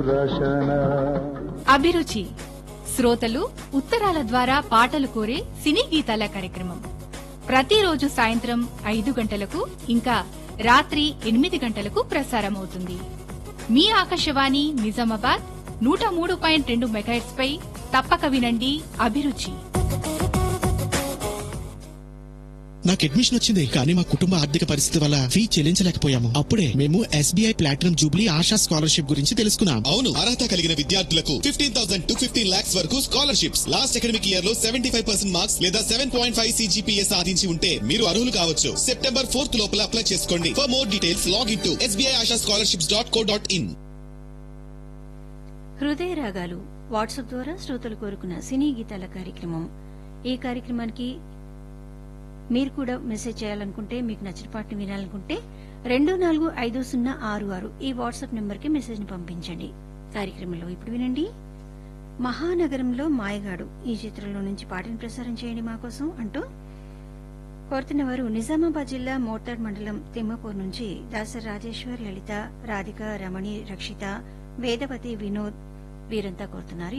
రచన అభిరుచి శ్రోతలు ఉత్తరాల ద్వారా పాటలు కోరే సినీ గీతాల కార్యక్రమం ప్రతిరోజు సాయంత్రం ఐదు గంటలకు ఇంకా రాత్రి ఎనిమిది గంటలకు ప్రసారమవుతుంది మీ ఆకాశవాణి నిజామాబాద్ నూట మూడు పాయింట్ రెండు మెగాహెట్స్ పై తప్పక వినండి అభిరుచి నాకు అడ్మిషన్ వచ్చింది కానీ మా కుటుంబ ఆర్థిక పరిస్థితి వల్ల ఫీ చెల్లించలేకపోయాము అప్పుడే మేము SBI platinum jubilee Asha scholarship గురించి తెలుసుకున్నాం అవును అర్హత కలిగిన విద్యార్థులకు fifteen thousand to fifteen lakhs వరకు స్కాలర్షిప్స్ లాస్ట్ అకాడమిక్ ఇయర్ లో సెవెంటీ ఫైవ్ పర్సెంట్ మార్క్స్ లేదా సెవెన్ పాయింట్ ఫైవ్ సిజిపిఏ సాధించి ఉంటే మీరు అర్హులు కావచ్చు సెప్టెంబర్ ఫోర్త్ లోపల అప్లై చేసుకోండి for more details log in to SBI Asha scholarships dot co dot in హృదయ రాగాలు వాట్సాప్ ద్వారా శ్రోతలు కోరుకున్న సినీ గీతాల కార్యక్రమం ఈ కార్యక్రమానికి మీరు కూడా మెసేజ్ చేయాలనుకుంటే మీకు నచ్చిన పాటను వినాలనుకుంటే రెండు నాలుగు ఐదు సున్నా ఆరు ఆరు ఈ వాట్సాప్ నెంబర్కి మెసేజ్ ని పంపించండి కార్యక్రమంలో ఇప్పుడు వినండి మహానగరంలో మాయగాడు ఈ చిత్రంలో నుంచి పాటను ప్రసారం చేయండి మా కోసం అంటూ కోరుతున్న వారు నిజామాబాద్ జిల్లా మోర్తాడ్ మండలం తిమ్మపూర్ నుంచి దాసర్ రాజేశ్వర్ లలిత రాధిక రమణి రక్షిత వేదవతి వినోద్ వీరంతా కోరుతున్నారు